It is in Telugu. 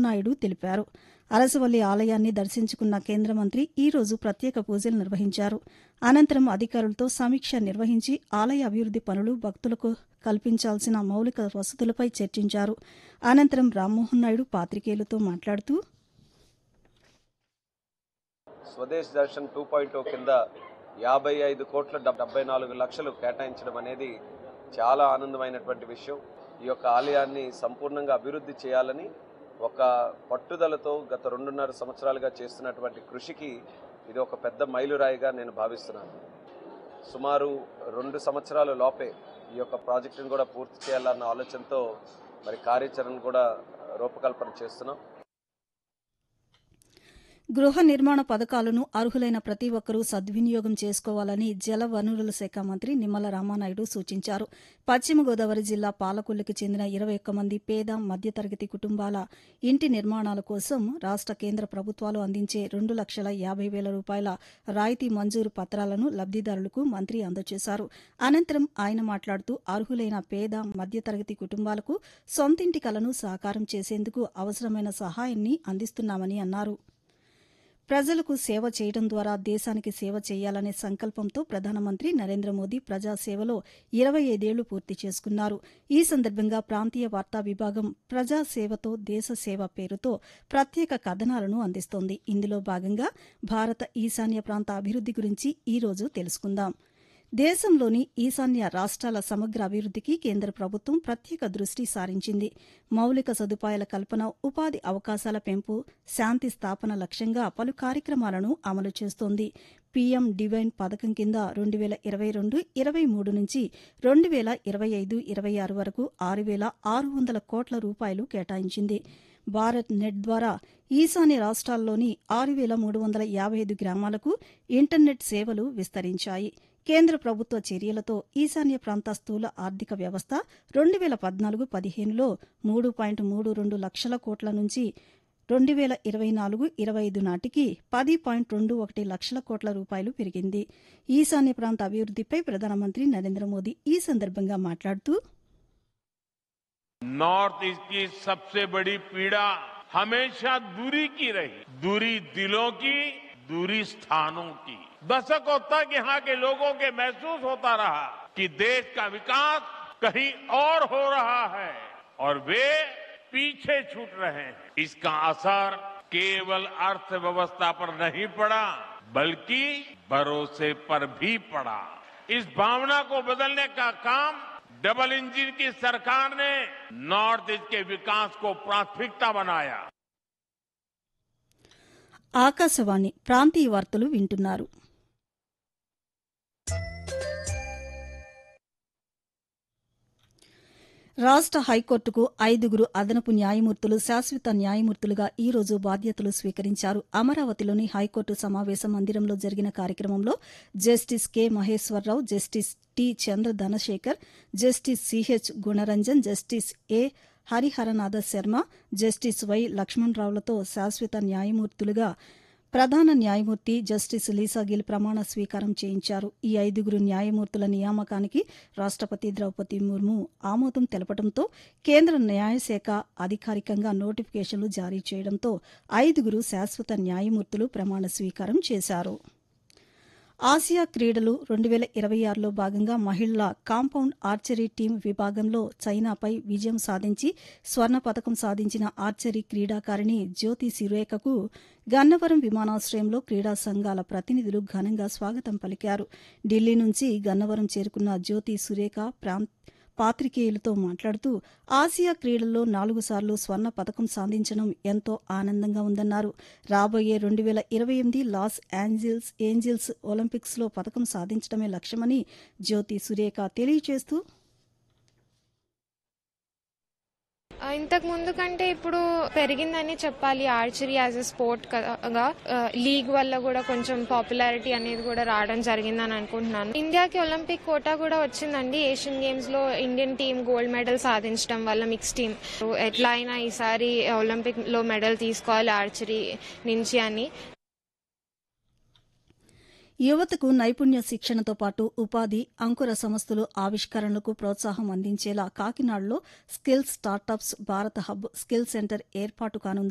రామ్మోహన్ నాయుడు తెలిపారు అరసవల్లి ఆలయాన్ని దర్శించుకున్న కేంద్ర మంత్రి ఈ రోజు ప్రత్యేక పూజలు నిర్వహించారు అనంతరం అధికారులతో సమీక్ష నిర్వహించి ఆలయ అభివృద్ది పనులు భక్తులకు కల్పించాల్సిన మౌలిక వసతులపై చర్చించారు అనంతరం రామ్మోహన్ నాయుడు పాతికేయులతో మాట్లాడుతూ స్వదేశ్ దర్శన్ టూ పాయింట్ కింద యాభై ఐదు కోట్ల డెబ్బై నాలుగు లక్షలు కేటాయించడం అనేది చాలా ఆనందమైనటువంటి విషయం ఈ యొక్క ఆలయాన్ని సంపూర్ణంగా అభివృద్ధి చేయాలని ఒక పట్టుదలతో గత రెండున్నర సంవత్సరాలుగా చేస్తున్నటువంటి కృషికి ఇది ఒక పెద్ద మైలురాయిగా నేను భావిస్తున్నాను సుమారు రెండు సంవత్సరాల లోపే ఈ యొక్క ప్రాజెక్టును కూడా పూర్తి చేయాలన్న ఆలోచనతో మరి కార్యాచరణ కూడా రూపకల్పన చేస్తున్నాం గృహ నిర్మాణ పథకాలను అర్హులైన ప్రతి ఒక్కరూ సద్వినియోగం చేసుకోవాలని జల వనరుల శాఖ మంత్రి నిమ్మల రామానాయుడు సూచించారు పశ్చిమ గోదావరి జిల్లా పాలకొల్లుకు చెందిన ఇరవై ఒక్క మంది పేద మధ్యతరగతి కుటుంబాల ఇంటి నిర్మాణాల కోసం రాష్ట కేంద్ర ప్రభుత్వాలు అందించే రెండు లక్షల యాభై వేల రూపాయల రాయితీ మంజూరు పత్రాలను లబ్దిదారులకు మంత్రి అందజేశారు అనంతరం ఆయన మాట్లాడుతూ అర్హులైన పేద మధ్యతరగతి కుటుంబాలకు సొంతింటి కలను సాకారం చేసేందుకు అవసరమైన సహాయాన్ని అందిస్తున్నామని అన్నారు ప్రజలకు సేవ చేయడం ద్వారా దేశానికి సేవ చేయాలనే సంకల్పంతో ప్రధానమంత్రి నరేంద్ర మోదీ ప్రజాసేవలో ఇరవై ఐదేళ్లు పూర్తి చేసుకున్నారు ఈ సందర్భంగా ప్రాంతీయ వార్తా విభాగం ప్రజాసేవతో దేశ సేవ పేరుతో ప్రత్యేక కథనాలను అందిస్తోంది ఇందులో భాగంగా భారత ఈశాన్య ప్రాంత అభివృద్ది గురించి ఈ రోజు తెలుసుకుందాం దేశంలోని ఈశాన్య రాష్ట్రాల సమగ్ర అభివృద్దికి కేంద్ర ప్రభుత్వం ప్రత్యేక దృష్టి సారించింది మౌలిక సదుపాయాల కల్పన ఉపాధి అవకాశాల పెంపు శాంతి స్థాపన లక్ష్యంగా పలు కార్యక్రమాలను అమలు చేస్తోంది పీఎం డివైన్ పథకం కింద రెండు వేల ఇరవై రెండు ఇరవై మూడు నుంచి రెండు వేల ఇరవై ఐదు ఇరవై ఆరు వరకు ఆరు వేల ఆరు వందల కోట్ల రూపాయలు కేటాయించింది భారత్ నెట్ ద్వారా ఈశాన్య రాష్ట్రాల్లోని ఆరు వేల మూడు వందల యాభై ఐదు గ్రామాలకు ఇంటర్నెట్ సేవలు విస్తరించాయి కేంద్ర ప్రభుత్వ చర్యలతో ఈశాన్య ప్రాంత స్థూల ఆర్థిక వ్యవస్థ రెండు వేల పద్నాలుగు పదిహేనులో మూడు పాయింట్ మూడు రెండు లక్షల కోట్ల నుంచి రెండు వేల ఇరవై నాలుగు ఇరవై ఐదు నాటికి పది పాయింట్ రెండు ఒకటి లక్షల కోట్ల రూపాయలు పెరిగింది ఈశాన్య ప్రాంత అభివృద్దిపై ప్రధానమంత్రి నరేంద్ర మోదీ ఈ సందర్భంగా మాట్లాడుతూ नॉर्थ ईस्ट की सबसे बड़ी पीड़ा हमेशा दूरी की रही दूरी दिलों की दूरी स्थानों की दशकों तक यहाँ के लोगों के महसूस होता रहा कि देश का विकास कहीं और हो रहा है और वे पीछे छूट रहे हैं इसका असर केवल अर्थव्यवस्था पर नहीं पड़ा बल्कि भरोसे पर भी पड़ा इस भावना को बदलने का काम डबल इंजन की सरकार ने नॉर्थ ईस्ट के विकास को प्राथमिकता बनाया ఆకాశవాణి ప్రాంతీయ వార్తలు వింటున్నారు రాష్ట హైకోర్టుకు ఐదుగురు అదనపు న్యాయమూర్తులు శాశ్వత న్యాయమూర్తులుగా ఈ రోజు బాధ్యతలు స్వీకరించారు అమరావతిలోని హైకోర్టు సమావేశ మందిరంలో జరిగిన కార్యక్రమంలో justice K Maheswararao justice T Chandra Dhanasekhar justice Ch Gunaranjan justice A Hariharanatha Sarma justice Y లక్ష్మణరావులతో శాశ్వత న్యాయమూర్తులుగా ప్రధాన న్యాయమూర్తి జస్టిస్ లీసాగిల్ ప్రమాణ స్వీకారం చేయించారు ఈ ఐదుగురు న్యాయమూర్తుల నియామకానికి రాష్టపతి ద్రౌపది ముర్ము ఆమోదం తెలపడంతో కేంద్ర న్యాయశాఖ అధికారికంగా నోటిఫికేషన్లు జారీ చేయడంతో ఐదుగురు శాశ్వత న్యాయమూర్తులు ప్రమాణ స్వీకారం చేశారు ఆసియా క్రీడలు రెండు వేల ఇరవై ఆరులో భాగంగా మహిళల కాంపౌండ్ ఆర్చరీ టీం విభాగంలో చైనాపై విజయం సాధించి స్వర్ణ పథకం సాధించిన ఆర్చరీ క్రీడాకారిణి జ్యోతి సిరేఖకు గన్నవరం విమానాశ్రయంలో క్రీడా సంఘాల ప్రతినిధులు ఘనంగా స్వాగతం పలికారు ఢిల్లీ నుంచి గన్నవరం చేరుకున్న జ్యోతి సురేఖ ప్రాంత పాతికేయులతో మాట్లాడుతూ ఆసియా క్రీడల్లో నాలుగు సార్లు స్వర్ణ పథకం సాధించడం ఎంతో ఆనందంగా ఉందన్నారు రాబోయే రెండు వేల ఇరవై ఎనిమిది లాస్ ఏంజిల్స్ ఏంజిల్స్ ఒలింపిక్స్లో పథకం సాధించడమే లక్ష్యమని జ్యోతి సురేఖ తెలియజేస్తూ ఇంతకు ముందు కంటే ఇప్పుడు పెరిగిందని చెప్పాలి ఆర్చరీ యాజ్ ఎ స్పోర్ట్ గా లీగ్ వల్ల కూడా కొంచెం పాపులారిటీ అనేది కూడా రావడం జరిగిందని అనుకుంటున్నాను ఇండియాకి ఒలింపిక్ కోటా కూడా వచ్చిందండి ఏషియన్ గేమ్స్ లో ఇండియన్ టీం గోల్డ్ మెడల్ సాధించడం వల్ల మిక్స్ టీం ఎట్లా అయినా ఈసారి ఒలింపిక్ లో మెడల్ తీసుకోవాలి ఆర్చరీ నుంచి అని యువతకు నైపుణ్య శిక్షణతో పాటు ఉపాధి అంకుర సంస్థలు ఆవిష్కరణలకు ప్రోత్సాహం అందించేలా కాకినాడలో స్కిల్ స్టార్టప్స్ భారత హబ్ స్కిల్ సెంటర్ ఏర్పాటు కానుంది